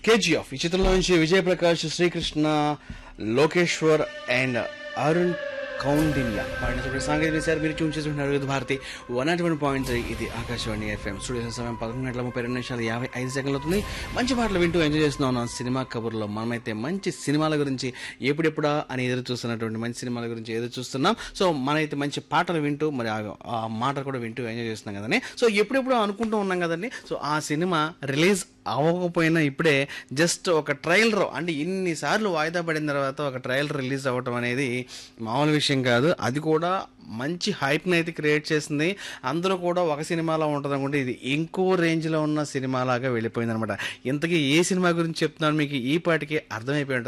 KGF ఈ చిత్రంలో నుంచి విజయప్రకాష్ శ్రీకృష్ణ లోకేశ్వర్ అండ్ అరుణ్ కౌండిన్య పాడిన సాంకేతిక సార్ మీరు ట్యూన్ చేసుకుంటున్నారు Vividh Bharati one naught one point three ఇది ఆకాశవాణి ఎఫ్ఎం స్టూడియో సమయం పదకొండు గంటల ముప్పై రెండు నిమిషాలు యాభై ఐదు సెకండ్లు అవుతుంది మంచి పాటలు వింటూ ఎంజాయ్ చేస్తున్నాం నా సినిమా కబుర్లో మనమైతే మంచి సినిమాల గురించి ఎప్పుడెప్పుడా అని ఎదురు చూస్తున్నటువంటి మంచి సినిమాల గురించి ఎదురు చూస్తున్నాం సో మనైతే మంచి పాటలు వింటూ మరి ఆ- ఆ మాటలు కూడా వింటూ ఎంజాయ్ చేస్తున్నాం కదండి సో ఎప్పుడెప్పుడు అనుకుంటూ ఉన్నాం కదండి సో ఆ సినిమా రిలీజ్ అవ్వకపోయినా ఇప్పుడే జస్ట్ ఒక ట్రయలర్ అంటే ఇన్నిసార్లు వాయిదా పడిన తర్వాత ఒక ట్రయలర్ రిలీజ్ అవ్వటం అనేది మామూలు విషయం కాదు అది కూడా మంచి హైప్ని అయితే క్రియేట్ చేసింది అందరూ కూడా ఒక సినిమాలో ఉంటుంది అనుకుంటే ఇది ఇంకో రేంజ్లో ఉన్న సినిమాలాగా వెళ్ళిపోయింది అనమాట ఇంతకీ ఏ సినిమా గురించి చెప్తున్నాను మీకు ఈ పాటికి అర్థమైపోయి ఉంటుంది